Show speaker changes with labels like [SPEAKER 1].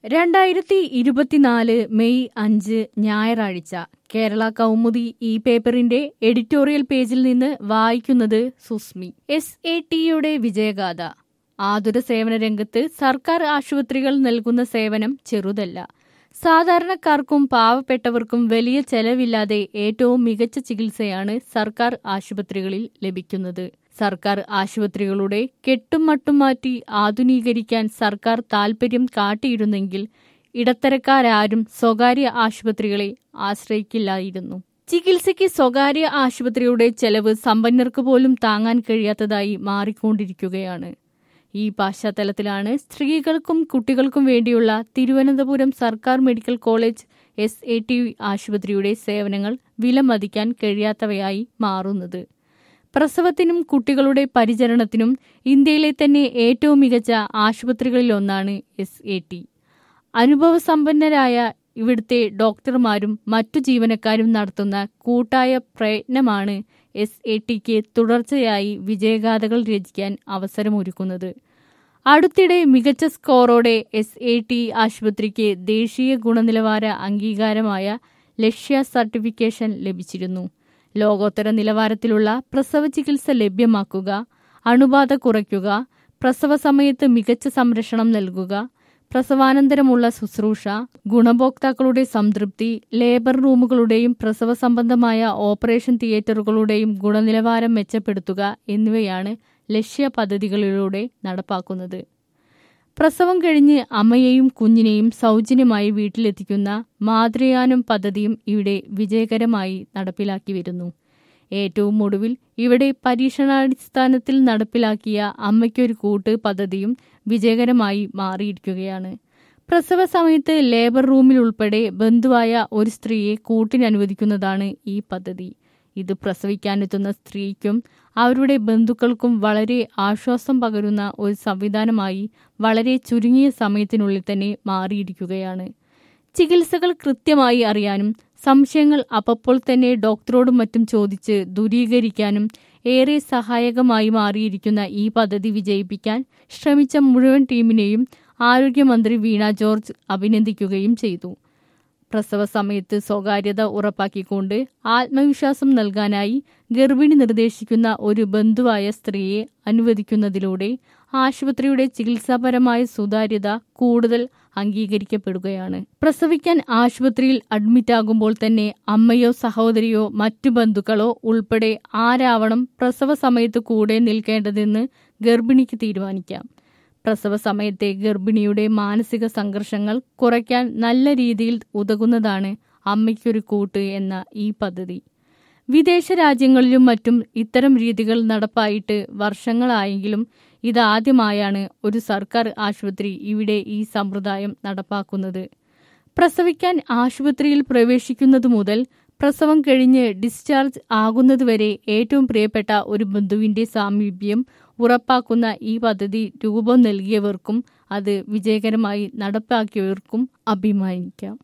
[SPEAKER 1] രണ്ടായിരത്തി ഇരുപത്തിനാല് മെയ് അഞ്ച് ഞായറാഴ്ച കേരള കൗമുദി ഈ പേപ്പറിന്റെ എഡിറ്റോറിയൽ പേജിൽ നിന്ന് വായിക്കുന്നത് സുസ്മി എസ് എ ടിയുടെ വിജയഗാഥ ആതുര സേവന രംഗത്ത് സർക്കാർ ആശുപത്രികൾ നൽകുന്ന സേവനം ചെറുതല്ല സാധാരണക്കാർക്കും പാവപ്പെട്ടവർക്കും വലിയ ചെലവില്ലാതെ ഏറ്റവും മികച്ച ചികിത്സയാണ് സർക്കാർ ആശുപത്രികളിൽ ലഭിക്കുന്നത് സർക്കാർ ആശുപത്രികളുടെ കെട്ടും മട്ടും മാറ്റി ആധുനീകരിക്കാൻ സർക്കാർ താൽപര്യം കാട്ടിയിരുന്നെങ്കിൽ ഇടത്തരക്കാരാരും സ്വകാര്യ ആശുപത്രികളെ ആശ്രയിക്കില്ലായിരുന്നു ചികിത്സയ്ക്ക് സ്വകാര്യ ആശുപത്രിയുടെ ചെലവ് സമ്പന്നർക്ക് പോലും താങ്ങാൻ കഴിയാത്തതായി മാറിക്കൊണ്ടിരിക്കുകയാണ് ഈ പശ്ചാത്തലത്തിലാണ് സ്ത്രീകൾക്കും കുട്ടികൾക്കും വേണ്ടിയുള്ള തിരുവനന്തപുരം സർക്കാർ medical college S A T ആശുപത്രിയുടെ സേവനങ്ങൾ വിലമതിക്കാൻ കഴിയാത്തവയായി മാറുന്നത് പ്രസവത്തിനും കുട്ടികളുടെ പരിചരണത്തിനും ഇന്ത്യയിലെ തന്നെ ഏറ്റവും മികച്ച ആശുപത്രികളിലൊന്നാണ് എസ് എ ടി അനുഭവസമ്പന്നരായ ഇവിടുത്തെ ഡോക്ടർമാരും മറ്റു ജീവനക്കാരും നടത്തുന്ന കൂട്ടായ പ്രയത്നമാണ് എസ് എ ടിക്ക് തുടർച്ചയായി വിജയഗാഥകൾ രചിക്കാൻ അവസരമൊരുക്കുന്നത് അടുത്തിടെ മികച്ച സ്കോറോടെ എസ് എ ടി ആശുപത്രിക്ക് ദേശീയ ഗുണനിലവാര അംഗീകാരമായ ലക്ഷ്യ സർട്ടിഫിക്കേഷൻ ലഭിച്ചിരുന്നു ലോകോത്തര നിലവാരത്തിലുള്ള പ്രസവ ചികിത്സ ലഭ്യമാക്കുക അണുബാധ കുറയ്ക്കുക പ്രസവ സമയത്ത് മികച്ച സംരക്ഷണം നൽകുക പ്രസവാനന്തരമുള്ള ശുശ്രൂഷ ഗുണഭോക്താക്കളുടെ സംതൃപ്തി ലേബർ റൂമുകളുടെയും പ്രസവ സംബന്ധമായ ഓപ്പറേഷൻ തിയേറ്ററുകളുടെയും ഗുണനിലവാരം മെച്ചപ്പെടുത്തുക എന്നിവയാണ് ലക്ഷ്യ പദ്ധതികളിലൂടെ നടപ്പാക്കുന്നത് പ്രസവം കഴിഞ്ഞ് അമ്മയെയും കുഞ്ഞിനെയും സൗജന്യമായി വീട്ടിലെത്തിക്കുന്ന മാതൃയാനം പദ്ധതിയും ഇവിടെ വിജയകരമായി നടപ്പിലാക്കി വരുന്നു ഏറ്റവും ഒടുവിൽ ഇവിടെ പരീക്ഷണാടിസ്ഥാനത്തിൽ നടപ്പിലാക്കിയ അമ്മയ്ക്കൊരു കൂട്ട് പദ്ധതിയും വിജയകരമായി മാറിയിരിക്കുകയാണ് പ്രസവ സമയത്ത് ലേബർ റൂമിൽ ഉൾപ്പെടെ ബന്ധുവായ ഒരു സ്ത്രീയെ കൂട്ടിനനുവദിക്കുന്നതാണ് ഈ പദ്ധതി ഇത് പ്രസവിക്കാനെത്തുന്ന സ്ത്രീക്കും അവരുടെ ബന്ധുക്കൾക്കും വളരെ ആശ്വാസം പകരുന്ന ഒരു സംവിധാനമായി വളരെ ചുരുങ്ങിയ സമയത്തിനുള്ളിൽ തന്നെ മാറിയിരിക്കുകയാണ് ചികിത്സകൾ കൃത്യമായി അറിയാനും സംശയങ്ങൾ അപ്പോൾ തന്നെ ഡോക്ടറോടും മറ്റും ചോദിച്ച് ദൂരീകരിക്കാനും ഏറെ സഹായകമായി മാറിയിരിക്കുന്ന ഈ പദ്ധതി വിജയിപ്പിക്കാൻ ശ്രമിച്ച മുഴുവൻ ടീമിനെയും ആരോഗ്യമന്ത്രി വീണ ജോർജ് അഭിനന്ദിക്കുകയും ചെയ്തു പ്രസവ സമയത്ത് സ്വകാര്യത ഉറപ്പാക്കിക്കൊണ്ട് ആത്മവിശ്വാസം നൽകാനായി ഗർഭിണി നിർദ്ദേശിക്കുന്ന ഒരു ബന്ധുവായ സ്ത്രീയെ അനുവദിക്കുന്നതിലൂടെ ആശുപത്രിയുടെ ചികിത്സാപരമായ സുതാര്യത കൂടുതൽ അംഗീകരിക്കപ്പെടുകയാണ് പ്രസവിക്കാൻ ആശുപത്രിയിൽ അഡ്മിറ്റാകുമ്പോൾ തന്നെ അമ്മയോ സഹോദരിയോ മറ്റു ബന്ധുക്കളോ ഉൾപ്പെടെ ആരാവണം പ്രസവ സമയത്ത് കൂടെ നിൽക്കേണ്ടതെന്ന് ഗർഭിണിക്ക് തീരുമാനിക്കാം പ്രസവ സമയത്തെ ഗർഭിണിയുടെ മാനസിക സംഘർഷങ്ങൾ കുറയ്ക്കാൻ നല്ല രീതിയിൽ ഉതകുന്നതാണ് അമ്മയ്ക്കൊരു കൂട്ട് എന്ന ഈ പദ്ധതി വിദേശ രാജ്യങ്ങളിലും മറ്റും ഇത്തരം രീതികൾ നടപ്പായിട്ട് വർഷങ്ങളായെങ്കിലും ഇതാദ്യമായാണ് ഒരു സർക്കാർ ആശുപത്രി ഇവിടെ ഈ സമ്പ്രദായം നടപ്പാക്കുന്നത് പ്രസവിക്കാൻ ആശുപത്രിയിൽ പ്രവേശിക്കുന്നത് മുതൽ പ്രസവം കഴിഞ്ഞ് ഡിസ്ചാർജ് ആകുന്നതുവരെ ഏറ്റവും പ്രിയപ്പെട്ട ഒരു ബന്ധുവിന്റെ സാമീപ്യം ഉറപ്പാക്കുന്ന ഈ പദ്ധതി രൂപം നൽകിയവർക്കും അത് വിജയകരമായി നടപ്പാക്കിയവർക്കും അഭിമാനിക്കാം